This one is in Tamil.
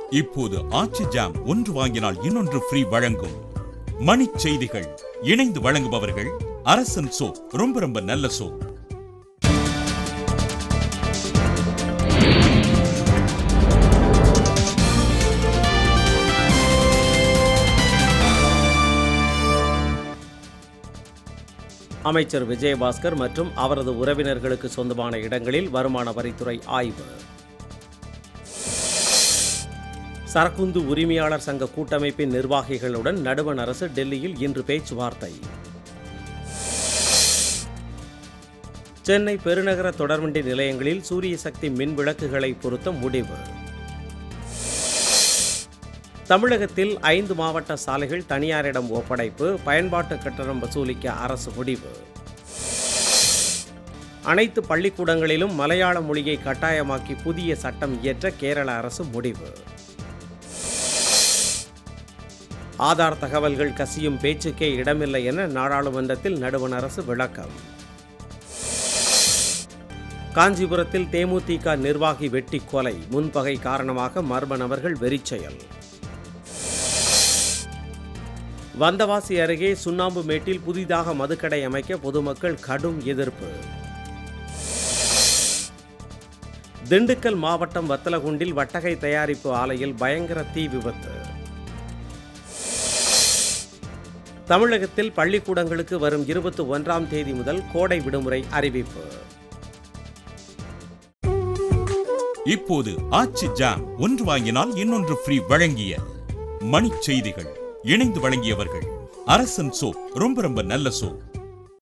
இப்போது ஆச்சி ஜாம் ஒன்று வாங்கினால் இன்னொன்று ஃப்ரீ வழங்கும் மணிச் செய்திகள் இணைந்து வழங்குபவர்கள் அரசன் சோப் ரொம்ப ரொம்ப நல்ல சோப் அமைச்சர் விஜயபாஸ்கர் மற்றும் அவரது உறவினர்களுக்கு சொந்தமான இடங்களில் வருமான வரித்துறை ஆய்வு சரக்குந்து உரிமையாளர் சங்க கூட்டமைப்பின் நிர்வாகிகளுடன் நடுவண் அரசு டெல்லியில் இன்று பேச்சுவார்த்தை சென்னை பெருநகர தொடர்வண்டி நிலையங்களில் சூரிய சக்தி மின் விளக்குகளை பொருத்த முடிவு தமிழகத்தில் ஐந்து மாவட்ட சாலைகள் தனியாரிடம் ஒப்படைப்பு பயன்பாட்டு கட்டணம் வசூலிக்க அரசு முடிவு அனைத்து பள்ளிக்கூடங்களிலும் மலையாள மொழியை கட்டாயமாக்கி புதிய சட்டம் இயற்ற கேரள அரசு முடிவு ஆதார் தகவல்கள் கசியும் பேச்சுக்கே இடமில்லை என நாடாளுமன்றத்தில் நடுவண் அரசு விளக்கம் காஞ்சிபுரத்தில் தேமுதிக நிர்வாகி வெட்டி கொலை முன்பகை காரணமாக மர்ம நபர்கள் வெறிச்செயல் வந்தவாசி அருகே சுண்ணாம்பு மேட்டில் புதிதாக மதுக்கடை அமைக்க பொதுமக்கள் கடும் எதிர்ப்பு திண்டுக்கல் மாவட்டம் வத்தலகுண்டில் வட்டகை தயாரிப்பு ஆலையில் பயங்கர தீ விபத்து தமிழகத்தில் பள்ளிக்கூடங்களுக்கு வரும் இருபத்தி ஒன்றாம் தேதி முதல் கோடை விடுமுறை அறிவிப்பு இப்போது ஆச்சி ஜாம் ஒன்று வாங்கினால் இன்னொன்று ஃப்ரீ வழங்கிய மணிச் செய்திகள் இணைந்து வழங்கியவர்கள் அரசன் சோப் ரொம்ப ரொம்ப நல்ல சோப்